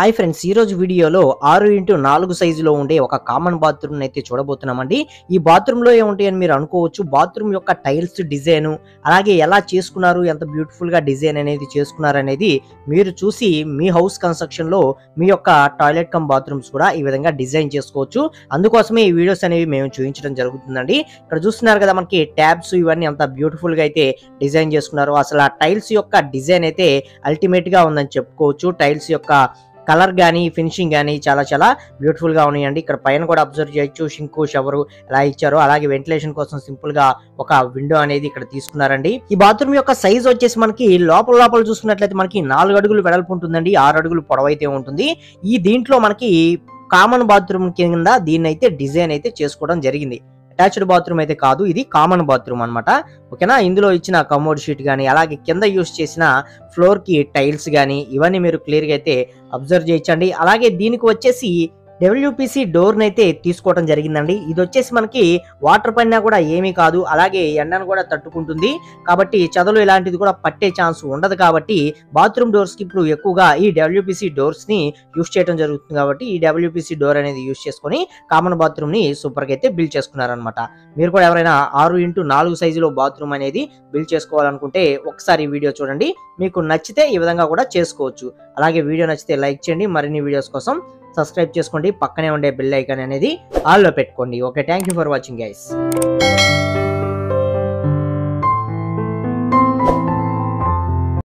hi friends ఈ రోజు వీడియోలో ఆరు ఇంటూ నాలుగు సైజులో ఉండే ఒక కామన్ బాత్రూమ్ అయితే చూడబోతున్నామండి ఈ బాత్రూమ్ లో ఏముంటాయి అని మీరు అనుకోవచ్చు బాత్రూమ్ యొక్క టైల్స్ డిజైన్ అలాగే ఎలా చేసుకున్నారు ఎంత బ్యూటిఫుల్ గా డిజైన్ అనేది చేసుకున్నారు అనేది మీరు చూసి మీ హౌస్ కన్స్ట్రక్షన్ లో మీ యొక్క టాయిలెట్ కమ్ బాత్రూమ్స్ కూడా ఈ విధంగా డిజైన్ చేసుకోవచ్చు అందుకోసమే ఈ వీడియోస్ అనేవి మేము చూపించడం జరుగుతుందండి ఇక్కడ చూస్తున్నారు కదా మనకి ట్యాబ్స్ ఇవన్నీ అంత బ్యూటిఫుల్ గా అయితే డిజైన్ చేసుకున్నారు అసలు ఆ టైల్స్ యొక్క డిజైన్ అయితే అల్టిమేట్ గా ఉందని చెప్పుకోవచ్చు టైల్స్ యొక్క కలర్ కానీ ఫినిషింగ్ కానీ చాలా చాలా బ్యూటిఫుల్ గా ఉన్నాయండి ఇక్కడ పైన కూడా అబ్జర్వ్ చేయొచ్చు షింకు షవరు ఎలా ఇచ్చారు అలాగే వెంటిలేషన్ కోసం సింపుల్ గా ఒక విండో అనేది ఇక్కడ తీసుకున్నారండి ఈ బాత్రూమ్ యొక్క సైజ్ వచ్చేసి మనకి లోపల లోపల చూసుకున్నట్లయితే మనకి నాలుగు అడుగులు వెడల్పు ఉంటుందండి ఆరు అడుగులు పొడవైతే ఉంటుంది ఈ దీంట్లో మనకి కామన్ బాత్రూమ్ కింద దీన్ని అయితే డిజైన్ అయితే చేసుకోవడం జరిగింది అటాచ్డ్ బాత్రూమ్ అయితే కాదు ఇది కామన్ బాత్రూమ్ అన్నమాట ఓకేనా ఇందులో ఇచ్చిన కమోడ్ షీట్ కానీ అలాగే కింద యూస్ చేసిన ఫ్లోర్ కి టైల్స్ కానీ ఇవన్నీ మీరు క్లియర్ గా అయితే అబ్జర్వ్ చేయొచ్చండి అలాగే దీనికి వచ్చేసి డబ్ల్యూపీసీ డోర్ అయితే తీసుకోవడం జరిగిందండి ఇది వచ్చేసి మనకి వాటర్ పడినా కూడా ఏమీ కాదు అలాగే ఎండను కూడా తట్టుకుంటుంది కాబట్టి చదువులు ఇలాంటిది కూడా పట్టే ఛాన్స్ ఉండదు కాబట్టి బాత్రూమ్ డోర్స్ కి ఇప్పుడు ఎక్కువగా ఈ డబ్ల్యూపీసీ డోర్స్ ని యూస్ చేయడం జరుగుతుంది కాబట్టి ఈ డబ్ల్యూపీసీ డోర్ అనేది యూస్ చేసుకొని కామన్ బాత్రూమ్ ని సూపర్ గా అయితే బిల్డ్ చేసుకున్నారనమాట మీరు కూడా ఎవరైనా ఆరు ఇంటూ నాలుగు సైజులో బాత్రూమ్ అనేది బిల్డ్ చేసుకోవాలనుకుంటే ఒకసారి ఈ వీడియో చూడండి మీకు నచ్చితే ఈ విధంగా కూడా చేసుకోవచ్చు అలాగే వీడియో నచ్చితే లైక్ చేయండి మరిన్ని వీడియోస్ కోసం సబ్స్క్రైబ్ చేసుకోండి పక్కనే ఉండే బెల్ ఐకాన్ అనేది ఆల్లో పెట్టుకోండి okay thank you for watching guys